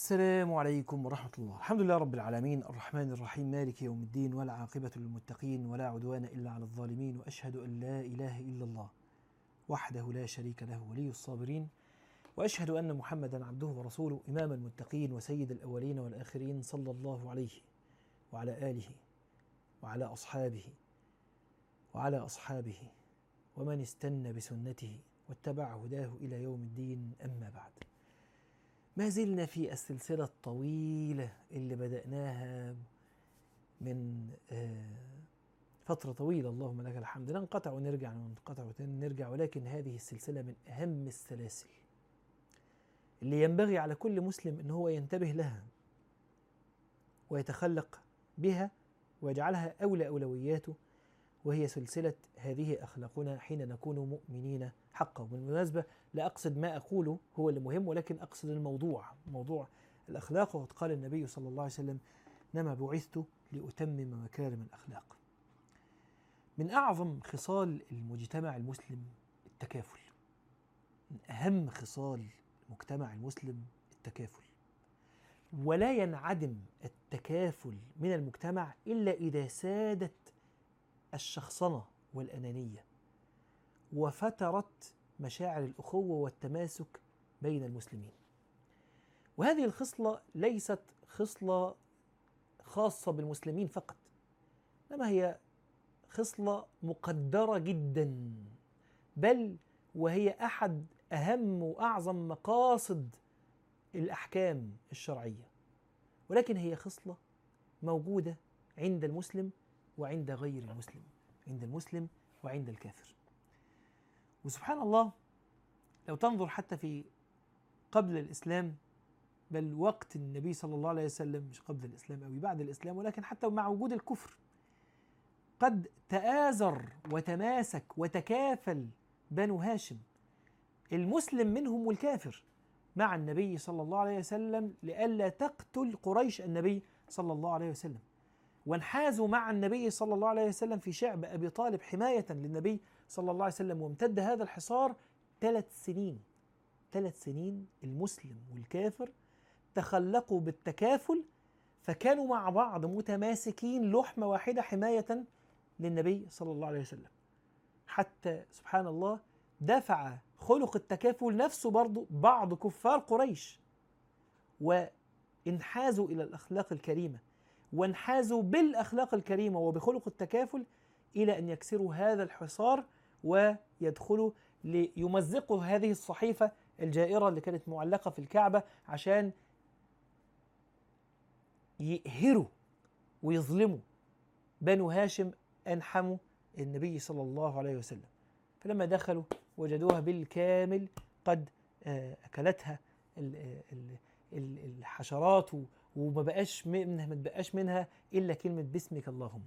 السلام عليكم ورحمة الله الحمد لله رب العالمين الرحمن الرحيم مالك يوم الدين ولا عاقبة للمتقين ولا عدوان إلا على الظالمين وأشهد أن لا إله إلا الله وحده لا شريك له ولي الصابرين وأشهد أن محمدا عبده ورسوله إمام المتقين وسيد الأولين والآخرين صلى الله عليه وعلى آله وعلى أصحابه وعلى أصحابه ومن استنى بسنته واتبع هداه إلى يوم الدين أما بعد ما زلنا في السلسلة الطويلة اللي بدأناها من آه، فترة طويلة اللهم لك الحمد ننقطع ونرجع ننقطع ونرجع ولكن هذه السلسلة من أهم السلاسل اللي ينبغي على كل مسلم أن هو ينتبه لها ويتخلق بها ويجعلها أولى أولوياته وهي سلسلة هذه أخلاقنا حين نكون مؤمنين حقا وبالمناسبة لا أقصد ما أقوله هو اللي مهم ولكن أقصد الموضوع موضوع الأخلاق وقد قال النبي صلى الله عليه وسلم نما بعثت لأتمم مكارم الأخلاق من أعظم خصال المجتمع المسلم التكافل من أهم خصال المجتمع المسلم التكافل ولا ينعدم التكافل من المجتمع إلا إذا سادت الشخصنة والأنانية وفترت مشاعر الأخوة والتماسك بين المسلمين وهذه الخصلة ليست خصلة خاصة بالمسلمين فقط إنما هي خصلة مقدرة جدا بل وهي أحد أهم وأعظم مقاصد الأحكام الشرعية ولكن هي خصلة موجودة عند المسلم وعند غير المسلم عند المسلم وعند الكافر وسبحان الله لو تنظر حتى في قبل الإسلام بل وقت النبي صلى الله عليه وسلم مش قبل الإسلام أو بعد الإسلام ولكن حتى مع وجود الكفر قد تآزر وتماسك وتكافل بنو هاشم المسلم منهم والكافر مع النبي صلى الله عليه وسلم لئلا تقتل قريش النبي صلى الله عليه وسلم وانحازوا مع النبي صلى الله عليه وسلم في شعب ابي طالب حمايه للنبي صلى الله عليه وسلم وامتد هذا الحصار ثلاث سنين ثلاث سنين المسلم والكافر تخلقوا بالتكافل فكانوا مع بعض متماسكين لحمه واحده حمايه للنبي صلى الله عليه وسلم حتى سبحان الله دفع خلق التكافل نفسه برضه بعض كفار قريش وانحازوا الى الاخلاق الكريمه وانحازوا بالاخلاق الكريمه وبخلق التكافل الى ان يكسروا هذا الحصار ويدخلوا ليمزقوا هذه الصحيفه الجائره اللي كانت معلقه في الكعبه عشان يقهروا ويظلموا بنو هاشم انحموا النبي صلى الله عليه وسلم فلما دخلوا وجدوها بالكامل قد اكلتها الحشرات وما بقاش منها ما تبقاش منها الا كلمه باسمك اللهم.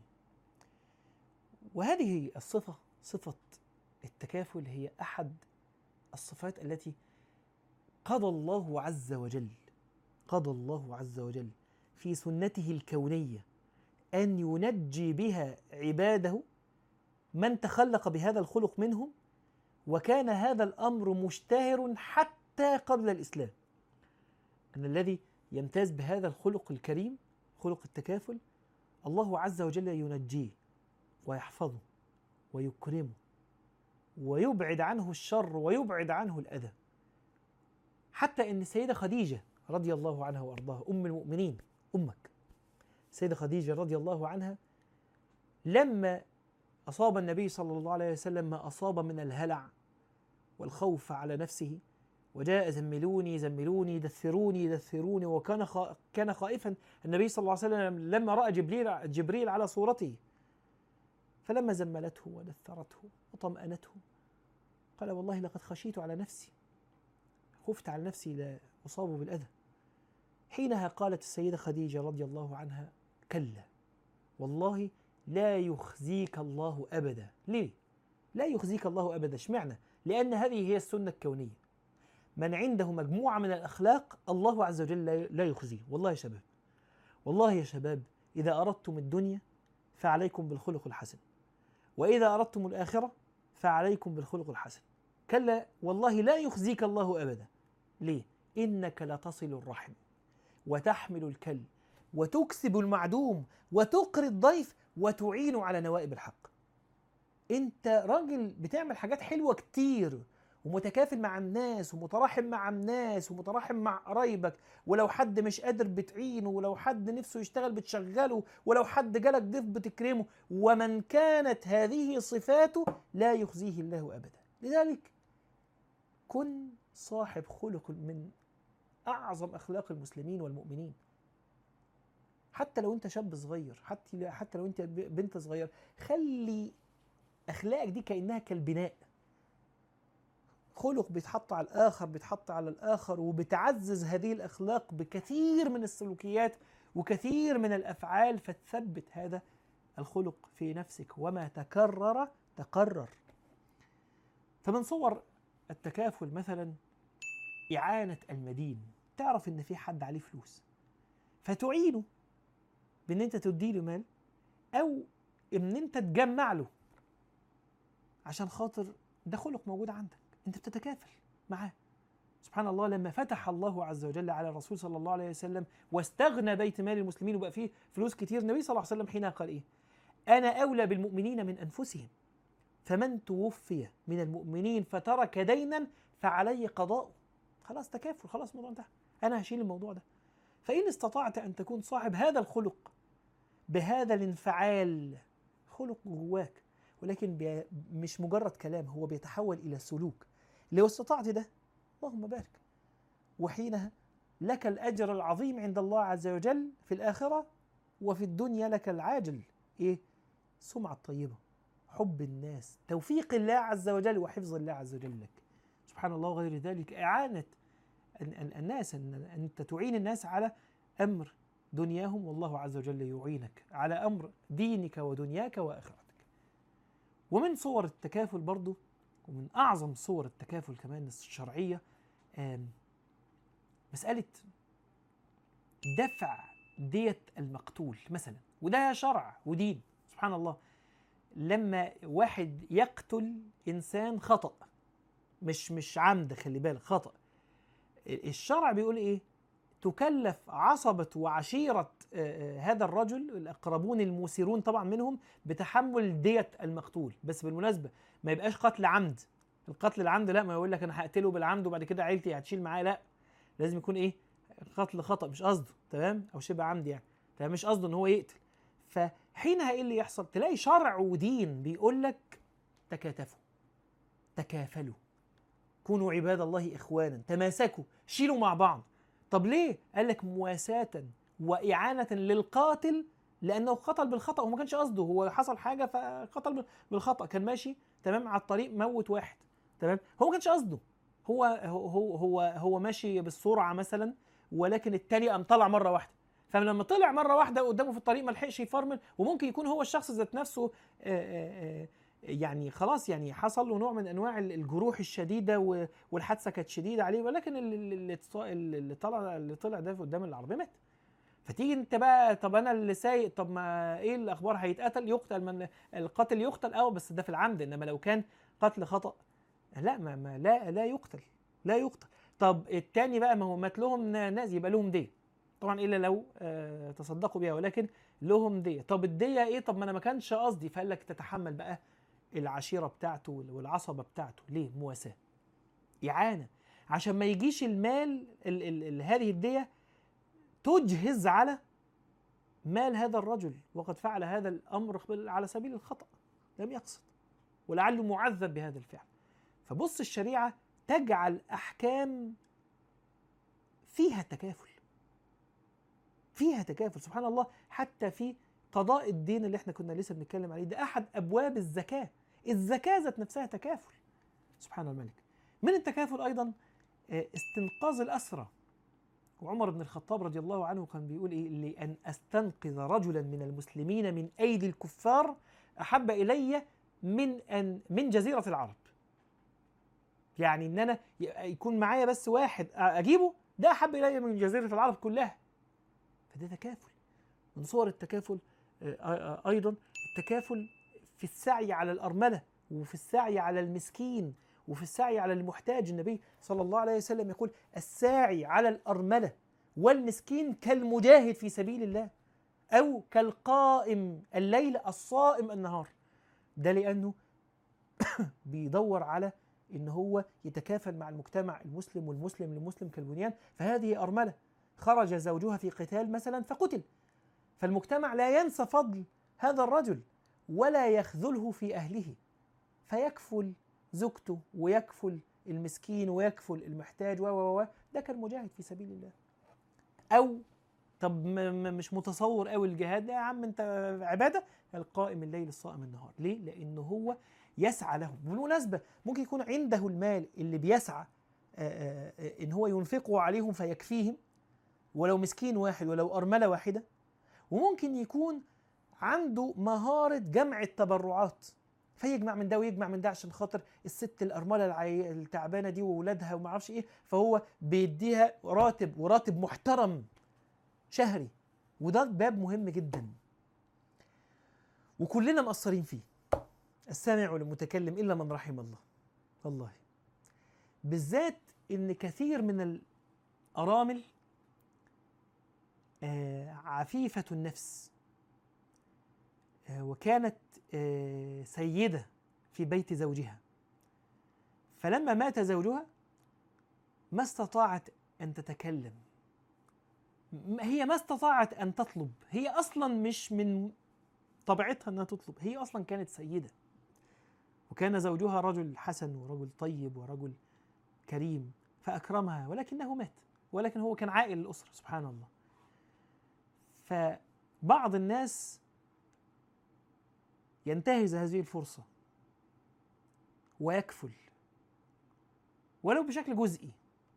وهذه الصفه صفه التكافل هي احد الصفات التي قضى الله عز وجل قضى الله عز وجل في سنته الكونيه ان ينجي بها عباده من تخلق بهذا الخلق منهم وكان هذا الامر مشتهر حتى قبل الاسلام ان الذي يمتاز بهذا الخلق الكريم خلق التكافل الله عز وجل ينجيه ويحفظه ويكرمه ويبعد عنه الشر ويبعد عنه الاذى حتى ان السيده خديجه رضي الله عنها وارضاها ام المؤمنين امك السيده خديجه رضي الله عنها لما اصاب النبي صلى الله عليه وسلم ما اصاب من الهلع والخوف على نفسه وجاء زملوني زملوني دثروني دثروني وكان خا... كان خائفا النبي صلى الله عليه وسلم لما راى جبريل جبريل على صورته فلما زملته ودثرته وطمأنته قال والله لقد خشيت على نفسي خفت على نفسي لا أصاب بالأذى حينها قالت السيدة خديجة رضي الله عنها كلا والله لا يخزيك الله أبدا ليه؟ لا يخزيك الله أبدا اشمعنى؟ لأن هذه هي السنة الكونية من عنده مجموعة من الأخلاق الله عز وجل لا يخزيه والله يا شباب والله يا شباب إذا أردتم الدنيا فعليكم بالخلق الحسن وإذا أردتم الآخرة فعليكم بالخلق الحسن كلا والله لا يخزيك الله أبدا ليه؟ إنك لتصل الرحم وتحمل الكل وتكسب المعدوم وتقري الضيف وتعين على نوائب الحق انت راجل بتعمل حاجات حلوه كتير ومتكافل مع الناس ومتراحم مع الناس ومتراحم مع قرايبك ولو حد مش قادر بتعينه ولو حد نفسه يشتغل بتشغله ولو حد جالك ضيف بتكرمه ومن كانت هذه صفاته لا يخزيه الله ابدا لذلك كن صاحب خلق من اعظم اخلاق المسلمين والمؤمنين حتى لو انت شاب صغير حتى حتى لو انت بنت صغير خلي اخلاقك دي كانها كالبناء خلق بيتحط على الاخر بيتحط على الاخر وبتعزز هذه الاخلاق بكثير من السلوكيات وكثير من الافعال فتثبت هذا الخلق في نفسك وما تكرر تقرر فمن صور التكافل مثلا إعانة المدين تعرف إن في حد عليه فلوس فتعينه بإن أنت تديله مال أو إن أنت تجمع له عشان خاطر ده خلق موجود عندك أنت بتتكافل معاه سبحان الله لما فتح الله عز وجل على الرسول صلى الله عليه وسلم واستغنى بيت مال المسلمين وبقى فيه فلوس كتير النبي صلى الله عليه وسلم حين قال ايه انا اولى بالمؤمنين من انفسهم فمن توفي من المؤمنين فترك دينا فعليه قضاء خلاص تكافل خلاص الموضوع انتهى انا هشيل الموضوع ده فان استطعت ان تكون صاحب هذا الخلق بهذا الانفعال خلق جواك ولكن بي مش مجرد كلام هو بيتحول الى سلوك لو استطعت ده اللهم بارك وحينها لك الاجر العظيم عند الله عز وجل في الاخره وفي الدنيا لك العاجل ايه السمعه الطيبه حب الناس توفيق الله عز وجل وحفظ الله عز وجل لك سبحان الله وغير ذلك إعانة الناس أن أنت تعين الناس على أمر دنياهم والله عز وجل يعينك على أمر دينك ودنياك وآخرتك ومن صور التكافل برضو ومن أعظم صور التكافل كمان الشرعية مسألة دفع دية المقتول مثلا وده شرع ودين سبحان الله لما واحد يقتل انسان خطأ مش مش عمد خلي بالك خطأ الشرع بيقول ايه تكلف عصبة وعشيرة هذا الرجل الأقربون الموسرون طبعا منهم بتحمل دية المقتول بس بالمناسبة ما يبقاش قتل عمد القتل العمد لا ما يقول لك أنا هقتله بالعمد وبعد كده عيلتي هتشيل معاه لا لازم يكون إيه قتل خطأ مش قصده تمام أو شبه عمد يعني تمام مش قصده إن هو يقتل فحينها إيه اللي يحصل تلاقي شرع ودين بيقول لك تكاتفوا تكافلوا كونوا عباد الله إخوانا تماسكوا شيلوا مع بعض طب ليه؟ قال لك مواساة وإعانة للقاتل لأنه قتل بالخطأ وما كانش قصده هو حصل حاجة فقتل بالخطأ كان ماشي تمام على الطريق موت واحد تمام هو ما كانش قصده هو هو هو هو ماشي بالسرعة مثلا ولكن التاني قام طلع مرة واحدة فلما طلع مرة واحدة قدامه في الطريق ما لحقش يفرمل وممكن يكون هو الشخص ذات نفسه آآ آآ يعني خلاص يعني حصل له نوع من انواع الجروح الشديده والحادثه كانت شديده عليه ولكن اللي اللي طلع اللي طلع ده قدام العربيه مات فتيجي انت بقى طب انا اللي سايق طب ما ايه الاخبار هيتقتل يقتل من القاتل يقتل اه بس ده في العمد انما لو كان قتل خطا لا ما, ما لا لا يقتل لا يقتل طب التاني بقى ما هو مات لهم ناس يبقى لهم ديه طبعا الا لو آه تصدقوا بيها ولكن لهم ديه طب الديه ايه طب ما انا ما كانش قصدي فقال لك تتحمل بقى العشيرة بتاعته والعصبة بتاعته ليه مواساة إعانة عشان ما يجيش المال ال ال ال هذه الدية تجهز على مال هذا الرجل وقد فعل هذا الأمر على سبيل الخطأ لم يقصد ولعله معذب بهذا الفعل فبص الشريعة تجعل أحكام فيها تكافل فيها تكافل سبحان الله حتى في قضاء الدين اللي احنا كنا لسه بنتكلم عليه ده احد ابواب الزكاه الزكاه ذات نفسها تكافل سبحان الملك من التكافل ايضا استنقاذ الاسرى وعمر بن الخطاب رضي الله عنه كان بيقول ايه لان استنقذ رجلا من المسلمين من ايدي الكفار احب الي من ان من جزيره العرب يعني ان انا يكون معايا بس واحد اجيبه ده احب الي من جزيره العرب كلها فده تكافل من صور التكافل ايضا التكافل في السعي على الارمله وفي السعي على المسكين وفي السعي على المحتاج النبي صلى الله عليه وسلم يقول الساعي على الارمله والمسكين كالمجاهد في سبيل الله أو كالقائم الليل الصائم النهار ده لأنه بيدور على ان هو يتكافل مع المجتمع المسلم والمسلم للمسلم كالبنيان فهذه ارمله خرج زوجها في قتال مثلا فقتل فالمجتمع لا ينسى فضل هذا الرجل ولا يخذله في اهله فيكفل زوجته ويكفل المسكين ويكفل المحتاج و و ده كان مجاهد في سبيل الله او طب مش متصور قوي الجهاد ده يا عم انت عباده القائم الليل الصائم النهار ليه لانه هو يسعى لهم بالمناسبة ممكن يكون عنده المال اللي بيسعى إن هو ينفقه عليهم فيكفيهم ولو مسكين واحد ولو أرملة واحدة وممكن يكون عنده مهارة جمع التبرعات فيجمع من ده ويجمع من ده عشان خاطر الست الأرملة العي... التعبانة دي وولادها وما اعرفش إيه فهو بيديها راتب وراتب محترم شهري وده باب مهم جدا وكلنا مقصرين فيه السامع والمتكلم إلا من رحم الله والله بالذات إن كثير من الأرامل آه عفيفة النفس آه وكانت آه سيدة في بيت زوجها فلما مات زوجها ما استطاعت أن تتكلم هي ما استطاعت أن تطلب هي أصلا مش من طبيعتها أنها تطلب هي أصلا كانت سيدة وكان زوجها رجل حسن ورجل طيب ورجل كريم فأكرمها ولكنه مات ولكن هو كان عائل الأسرة سبحان الله فبعض الناس ينتهز هذه الفرصة ويكفل ولو بشكل جزئي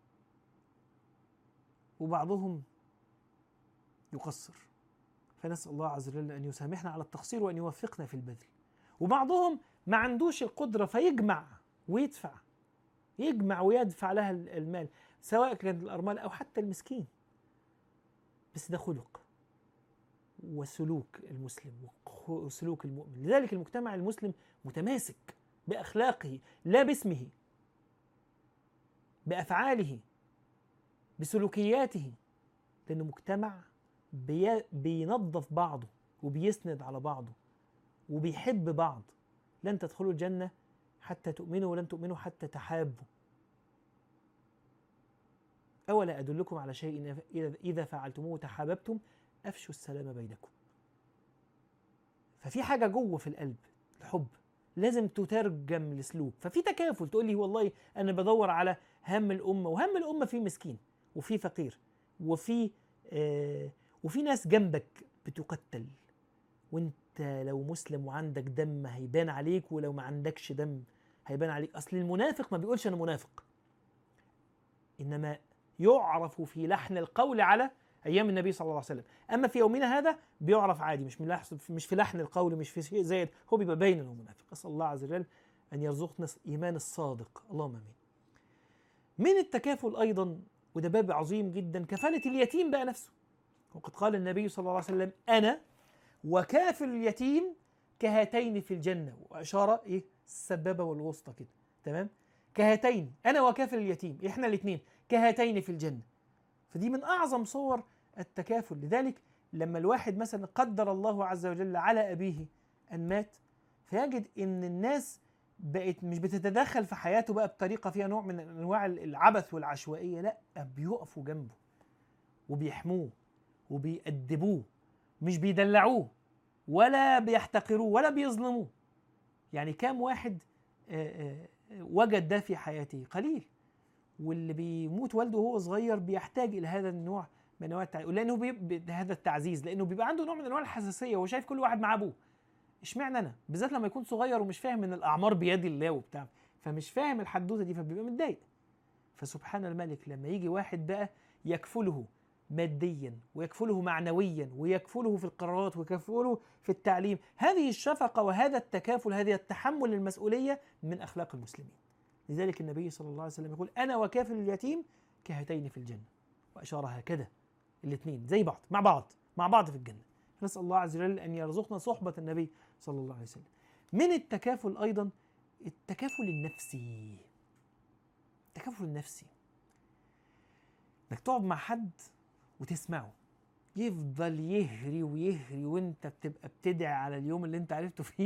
وبعضهم يقصر فنسأل الله عز وجل أن يسامحنا على التقصير وأن يوفقنا في البذل وبعضهم ما عندوش القدرة فيجمع ويدفع يجمع ويدفع لها المال سواء كان الأرمال أو حتى المسكين بس ده خلق وسلوك المسلم وسلوك المؤمن لذلك المجتمع المسلم متماسك بأخلاقه لا باسمه بأفعاله بسلوكياته لأنه مجتمع بي بينظف بعضه وبيسند على بعضه وبيحب بعض لن تدخلوا الجنة حتى تؤمنوا ولن تؤمنوا حتى تحابوا أولا أدلكم على شيء إذا فعلتموه تحاببتم أفشوا السلام بينكم ففي حاجة جوه في القلب الحب لازم تترجم لسلوك ففي تكافل تقول لي والله أنا بدور على هم الأمة وهم الأمة في مسكين وفي فقير وفي آه وفي ناس جنبك بتقتل وانت لو مسلم وعندك دم هيبان عليك ولو ما عندكش دم هيبان عليك اصل المنافق ما بيقولش انا منافق انما يعرف في لحن القول على ايام النبي صلى الله عليه وسلم اما في يومنا هذا بيعرف عادي مش من مش في لحن القول مش في شيء زايد هو بيبقى باين انه منافق اسال الله عز وجل ان يرزقنا ايمان الصادق اللهم امين من التكافل ايضا وده باب عظيم جدا كفاله اليتيم بقى نفسه وقد قال النبي صلى الله عليه وسلم انا وكافل اليتيم كهاتين في الجنة وأشار إيه السبابة والوسطى كده تمام كهاتين أنا وكافل اليتيم إحنا الاثنين كهاتين في الجنة فدي من أعظم صور التكافل لذلك لما الواحد مثلا قدر الله عز وجل على أبيه أن مات فيجد أن الناس بقت مش بتتدخل في حياته بقى بطريقة فيها نوع من أنواع العبث والعشوائية لا بيقفوا جنبه وبيحموه وبيأدبوه مش بيدلعوه ولا بيحتقروه ولا بيظلموه يعني كام واحد وجد ده في حياته قليل واللي بيموت والده وهو صغير بيحتاج الى هذا النوع من انواع التعزيز لانه بي... هذا التعزيز لانه بيبقى عنده نوع من انواع الحساسيه وهو شايف كل واحد مع ابوه اشمعنى انا بالذات لما يكون صغير ومش فاهم ان الاعمار بيد الله وبتاع فمش فاهم الحدوته دي فبيبقى متضايق فسبحان الملك لما يجي واحد بقى يكفله ماديا ويكفله معنويا ويكفله في القرارات ويكفله في التعليم هذه الشفقة وهذا التكافل هذه التحمل المسؤولية من أخلاق المسلمين لذلك النبي صلى الله عليه وسلم يقول أنا وكافل اليتيم كهاتين في الجنة وأشار هكذا الاثنين زي بعض مع بعض مع بعض في الجنة نسأل الله عز وجل أن يرزقنا صحبة النبي صلى الله عليه وسلم من التكافل أيضا التكافل النفسي التكافل النفسي انك تقعد مع حد وتسمعه يفضل يهري ويهري وانت بتبقى بتدعي على اليوم اللي انت عرفته فيه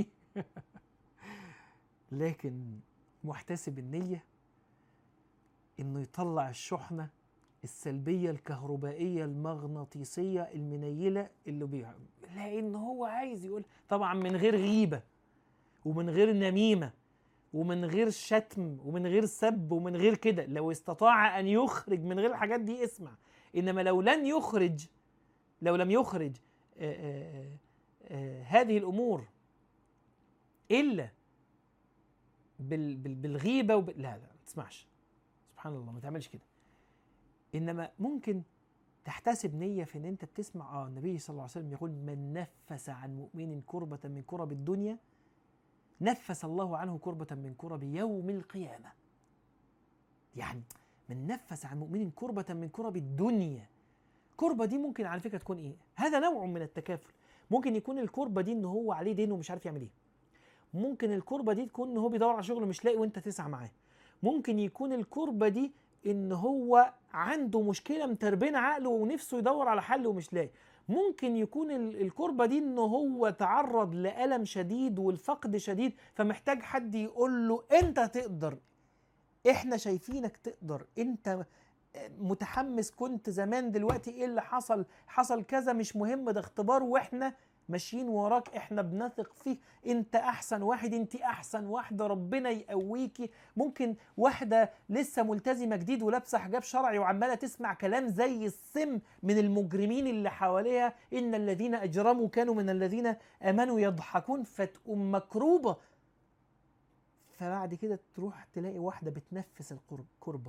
لكن محتسب النية انه يطلع الشحنة السلبية الكهربائية المغناطيسية المنيلة اللي بيها لان هو عايز يقول طبعا من غير غيبة ومن غير نميمة ومن غير شتم ومن غير سب ومن غير كده لو استطاع ان يخرج من غير الحاجات دي اسمع انما لو لن يخرج لو لم يخرج آآ آآ آآ هذه الامور الا بال بال بالغيبه وب... لا لا ما تسمعش سبحان الله ما تعملش كده انما ممكن تحتسب نيه في ان انت بتسمع اه النبي صلى الله عليه وسلم يقول من نفس عن مؤمن كربة من كرب الدنيا نفس الله عنه كربة من كرب يوم القيامة يعني من نفس عن مؤمن كربة من كرب الدنيا كربة دي ممكن على فكرة تكون ايه هذا نوع من التكافل ممكن يكون الكربة دي ان هو عليه دين ومش عارف يعمل ايه ممكن الكربة دي تكون ان هو بيدور على شغل مش لاقي وانت تسعى معاه ممكن يكون الكربة دي ان هو عنده مشكلة متربين عقله ونفسه يدور على حل ومش لاقي ممكن يكون الكربة دي ان هو تعرض لألم شديد والفقد شديد فمحتاج حد يقول له انت تقدر احنا شايفينك تقدر انت متحمس كنت زمان دلوقتي ايه اللي حصل حصل كذا مش مهم ده اختبار واحنا ماشيين وراك احنا بنثق فيك انت احسن واحد انت احسن واحده ربنا يقويكي ممكن واحده لسه ملتزمه جديد ولابسه حجاب شرعي وعماله تسمع كلام زي السم من المجرمين اللي حواليها ان الذين اجرموا كانوا من الذين امنوا يضحكون فتقوم مكروبه فبعد كده تروح تلاقي واحده بتنفس الكربه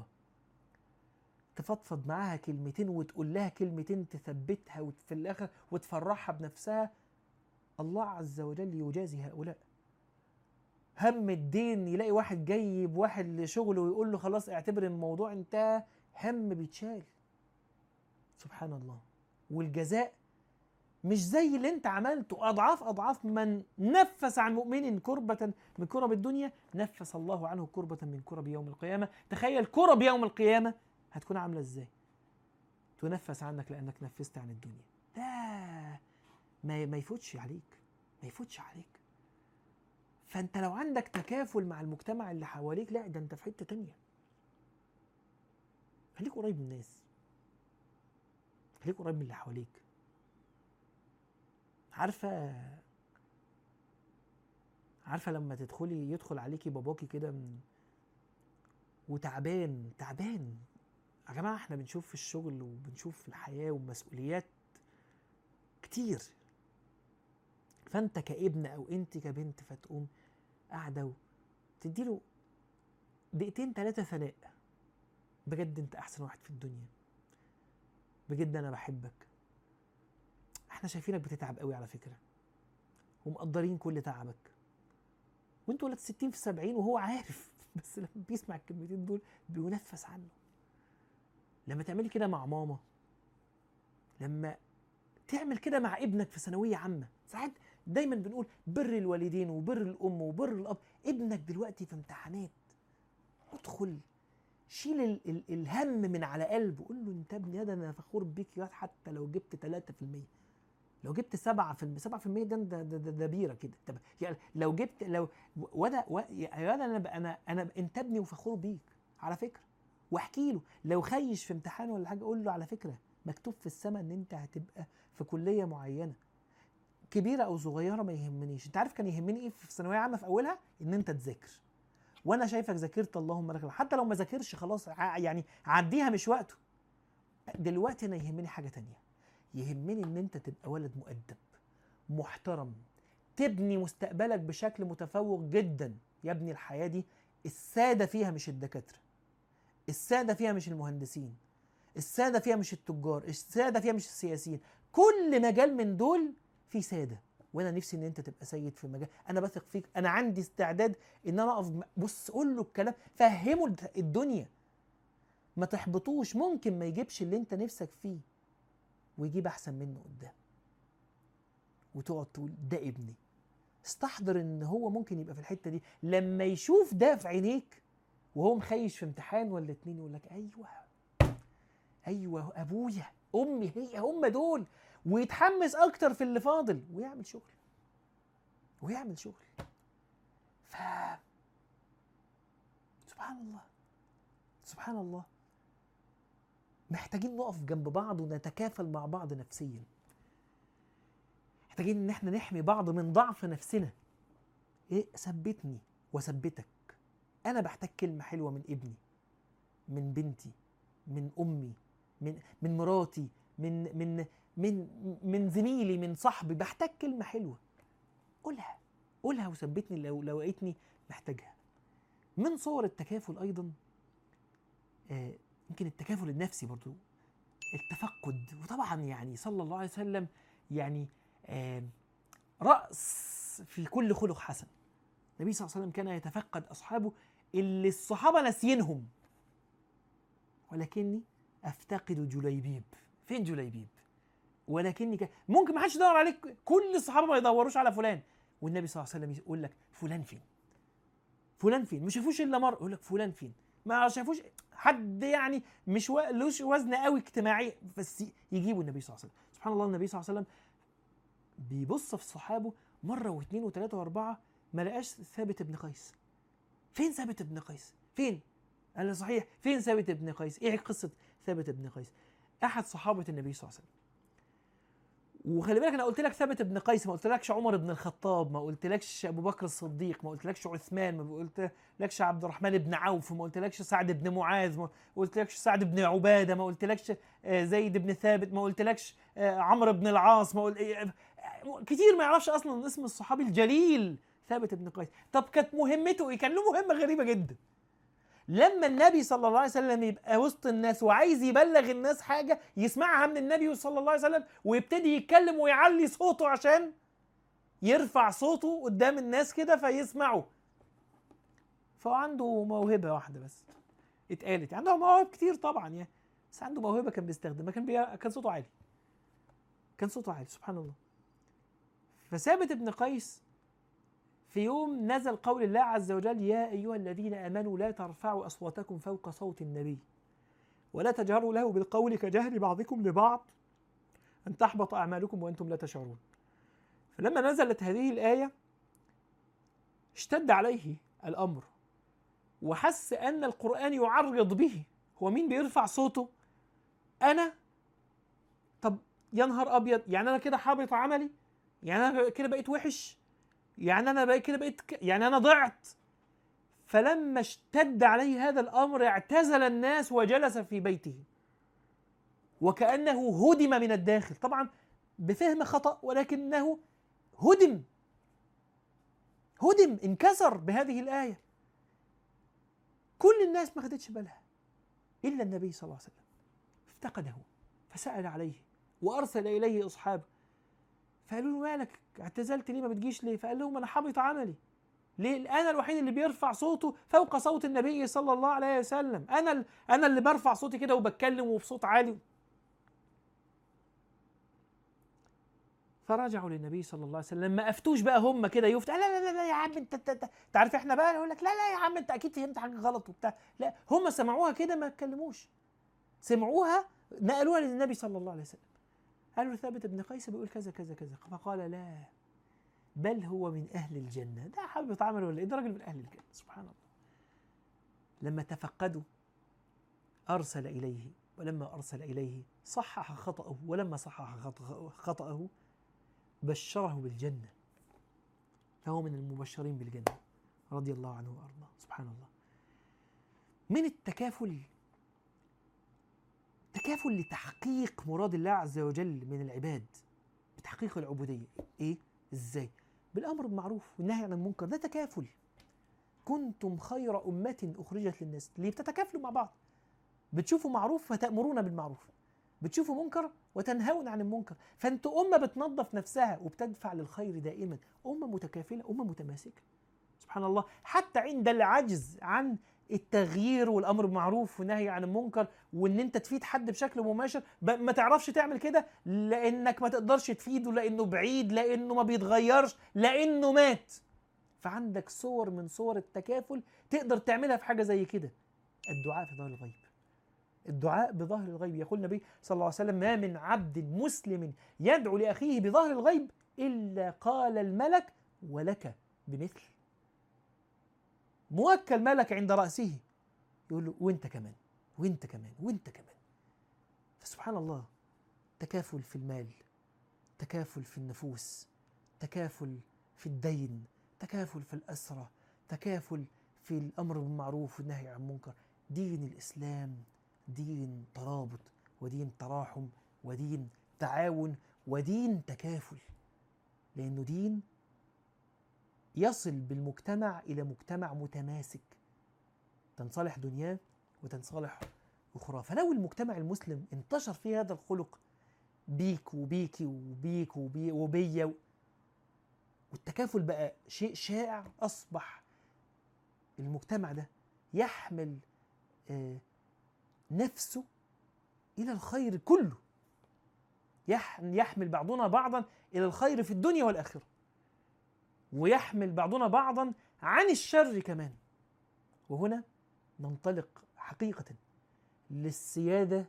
تفضفض معاها كلمتين وتقول لها كلمتين تثبتها وفي الاخر وتفرحها بنفسها الله عز وجل يجازي هؤلاء هم الدين يلاقي واحد جايب واحد لشغله ويقول له خلاص اعتبر الموضوع انتهى هم بيتشال سبحان الله والجزاء مش زي اللي انت عملته اضعاف اضعاف من نفس عن مؤمن كربة من كرب الدنيا نفس الله عنه كربة من كرب يوم القيامة تخيل كرب يوم القيامة هتكون عامله ازاي تنفس عنك لانك نفست عن الدنيا لا ما ما يفوتش عليك ما يفوتش عليك فانت لو عندك تكافل مع المجتمع اللي حواليك لا ده انت في حته تانية خليك قريب من الناس خليك قريب من اللي حواليك عارفه عارفه لما تدخلي يدخل عليكي باباكي كده من وتعبان تعبان يا جماعه احنا بنشوف في الشغل وبنشوف في الحياه ومسؤوليات كتير فانت كابن او انت كبنت فتقوم قاعده تديله دقيقتين ثلاثه ثناء بجد انت احسن واحد في الدنيا بجد انا بحبك احنا شايفينك بتتعب قوي على فكره ومقدرين كل تعبك وانت ولد 60 في 70 وهو عارف بس لما بيسمع الكلمتين دول بينفس عنه لما تعملي كده مع ماما لما تعمل كده مع ابنك في ثانويه عامه ساعات دايما بنقول بر الوالدين وبر الام وبر الاب ابنك دلوقتي في امتحانات ادخل شيل ال ال الهم من على قلبه قول له انت ابني ده انا فخور بيك يا حتى لو جبت 3% لو جبت 7% 7% ده ده ده, ده, ده بيره كده طب يعني لو جبت لو وانا يا انا انا انا انت ابني وفخور بيك على فكره واحكي له لو خيش في امتحان ولا حاجه قول له على فكره مكتوب في السماء ان انت هتبقى في كليه معينه كبيره او صغيره ما يهمنيش انت عارف كان يهمني ايه في ثانويه عامه في اولها ان انت تذاكر وانا شايفك ذاكرت اللهم لك حتى لو ما ذاكرش خلاص يعني عديها مش وقته دلوقتي انا يهمني حاجه تانية يهمني ان انت تبقى ولد مؤدب محترم تبني مستقبلك بشكل متفوق جدا يا ابني الحياه دي الساده فيها مش الدكاتره الساده فيها مش المهندسين الساده فيها مش التجار الساده فيها مش السياسيين كل مجال من دول في ساده وانا نفسي ان انت تبقى سيد في مجال انا بثق فيك انا عندي استعداد ان انا اقف بص قول له الكلام فهمه الدنيا ما تحبطوش ممكن ما يجيبش اللي انت نفسك فيه ويجيب احسن منه قدام وتقعد تقول ده ابني استحضر ان هو ممكن يبقى في الحته دي لما يشوف ده في عينيك وهو مخيش في امتحان ولا اتنين يقول لك ايوه ايوه ابويا امي هي هم دول ويتحمس اكتر في اللي فاضل ويعمل شغل ويعمل شغل ف سبحان الله سبحان الله محتاجين نقف جنب بعض ونتكافل مع بعض نفسيا محتاجين ان احنا نحمي بعض من ضعف نفسنا ايه ثبتني وثبتك انا بحتاج كلمه حلوه من ابني من بنتي من امي من من مراتي من من من من زميلي من صاحبي بحتاج كلمه حلوه قولها قولها وثبتني لو لو لقيتني محتاجها من صور التكافل ايضا آه، يمكن التكافل النفسي برضو التفقد وطبعا يعني صلى الله عليه وسلم يعني آه، رأس في كل خلق حسن النبي صلى الله عليه وسلم كان يتفقد أصحابه اللي الصحابة ناسيينهم ولكني أفتقد جليبيب فين جليبيب ولكني ك... ممكن ما حدش يدور عليك كل الصحابة ما يدوروش على فلان والنبي صلى الله عليه وسلم يقول لك فلان فين فلان فين ما شافوش الا مره يقول لك فلان فين ما شافوش حد يعني مش و... لوش وزن قوي اجتماعي بس يجيبوا النبي صلى الله عليه وسلم سبحان الله النبي صلى الله عليه وسلم بيبص في صحابه مره واثنين وثلاثه واربعه ما لقاش ثابت بن قيس فين ثابت بن قيس فين قال له صحيح فين ثابت بن قيس ايه قصه ثابت بن قيس احد صحابه النبي صلى الله عليه وسلم وخلي بالك انا قلت لك ثابت بن قيس ما قلتلكش عمر بن الخطاب ما قلتلكش ابو بكر الصديق ما قلتلكش عثمان ما قلتلكش عبد الرحمن بن عوف ما قلتلكش سعد بن معاذ ما قلتلكش سعد بن عباده ما قلتلكش آه، زيد بن ثابت ما قلتلكش آه، عمرو بن العاص ما قلت آه، كتير ما يعرفش اصلا اسم الصحابي الجليل ثابت بن قيس طب كانت مهمته ايه كان له مهمه غريبه جدا لما النبي صلى الله عليه وسلم يبقى وسط الناس وعايز يبلغ الناس حاجه يسمعها من النبي صلى الله عليه وسلم ويبتدي يتكلم ويعلي صوته عشان يرفع صوته قدام الناس كده فيسمعوا فهو عنده موهبه واحده بس اتقالت عنده مواهب كتير طبعا يعني بس عنده موهبه كان بيستخدمها كان بي... كان صوته عالي كان صوته عالي سبحان الله فثابت ابن قيس في يوم نزل قول الله عز وجل يا أيها الذين آمنوا لا ترفعوا أصواتكم فوق صوت النبي ولا تجهروا له بالقول كجهر بعضكم لبعض أن تحبط أعمالكم وأنتم لا تشعرون فلما نزلت هذه الآية اشتد عليه الأمر وحس أن القرآن يعرض به هو مين بيرفع صوته أنا طب يا نهار أبيض يعني أنا كده حابط عملي يعني أنا كده بقيت وحش يعني انا بقى كده بقيت ك... يعني انا ضعت فلما اشتد عليه هذا الامر اعتزل الناس وجلس في بيته وكانه هدم من الداخل طبعا بفهم خطا ولكنه هدم هدم انكسر بهذه الايه كل الناس ما خدتش بالها الا النبي صلى الله عليه وسلم افتقده فسال عليه وارسل اليه اصحابه فقالوا له مالك اعتزلت ليه ما بتجيش ليه فقال لهم انا حبط عملي ليه انا الوحيد اللي بيرفع صوته فوق صوت النبي صلى الله عليه وسلم انا انا اللي برفع صوتي كده وبتكلم وبصوت عالي فرجعوا للنبي صلى الله عليه وسلم ما افتوش بقى هم كده يفت لا لا لا, لا يا عم انت انت عارف احنا بقى يقول لك لا لا يا عم انت اكيد فهمت حاجه غلط وبتاع لا هم سمعوها كده ما اتكلموش سمعوها نقلوها للنبي صلى الله عليه وسلم قالوا ثابت بن قيس بيقول كذا كذا كذا فقال لا بل هو من أهل الجنة ده حابب عمل ولا إيه ده راجل من أهل الجنة سبحان الله لما تفقدوا أرسل إليه ولما أرسل إليه صحح خطأه ولما صحح خطأه بشره بالجنة فهو من المبشرين بالجنة رضي الله عنه وأرضاه سبحان الله من التكافل تكافل لتحقيق مراد الله عز وجل من العباد بتحقيق العبودية إيه؟ إزاي؟ بالأمر بالمعروف والنهي عن المنكر ده تكافل كنتم خير أمة أخرجت للناس اللي بتتكافلوا مع بعض بتشوفوا معروف فتأمرون بالمعروف بتشوفوا منكر وتنهون عن المنكر فانتوا أمة بتنظف نفسها وبتدفع للخير دائما أمة متكافلة أمة متماسكة سبحان الله حتى عند العجز عن التغيير والامر بالمعروف والنهي عن المنكر وان انت تفيد حد بشكل مباشر ما تعرفش تعمل كده لانك ما تقدرش تفيده لانه بعيد لانه ما بيتغيرش لانه مات فعندك صور من صور التكافل تقدر تعملها في حاجه زي كده الدعاء في ظهر الغيب الدعاء بظهر الغيب يقول النبي صلى الله عليه وسلم ما من عبد مسلم يدعو لأخيه بظهر الغيب إلا قال الملك ولك بمثل موكل ملك عند رأسه يقول له وانت كمان وانت كمان وانت كمان فسبحان الله تكافل في المال تكافل في النفوس تكافل في الدين تكافل في الأسرة تكافل في الأمر بالمعروف والنهي عن المنكر دين الإسلام دين ترابط ودين تراحم ودين تعاون ودين تكافل لأنه دين يصل بالمجتمع إلى مجتمع متماسك تنصلح دنياه وتنصلح أخرى فلو المجتمع المسلم انتشر فيه هذا الخلق بيك وبيكي وبيك وبي وبيا والتكافل بقى شيء شائع أصبح المجتمع ده يحمل آه، نفسه إلى الخير كله يح- يحمل بعضنا بعضا إلى الخير في الدنيا والآخرة ويحمل بعضنا بعضا عن الشر كمان وهنا ننطلق حقيقة للسيادة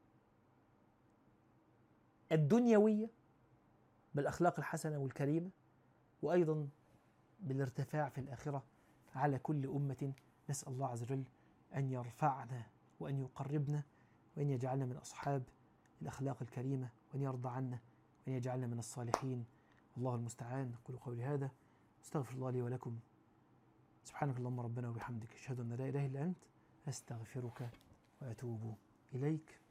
الدنيوية بالأخلاق الحسنة والكريمة وأيضا بالارتفاع في الآخرة على كل أمة نسأل الله عز وجل أن يرفعنا وأن يقربنا وأن يجعلنا من أصحاب الأخلاق الكريمة وأن يرضى عنا وأن يجعلنا من الصالحين الله المستعان أقول قولي هذا استغفر الله لي ولكم سبحانك اللهم ربنا وبحمدك أشهد أن لا إله إلا أنت أستغفرك وأتوب إليك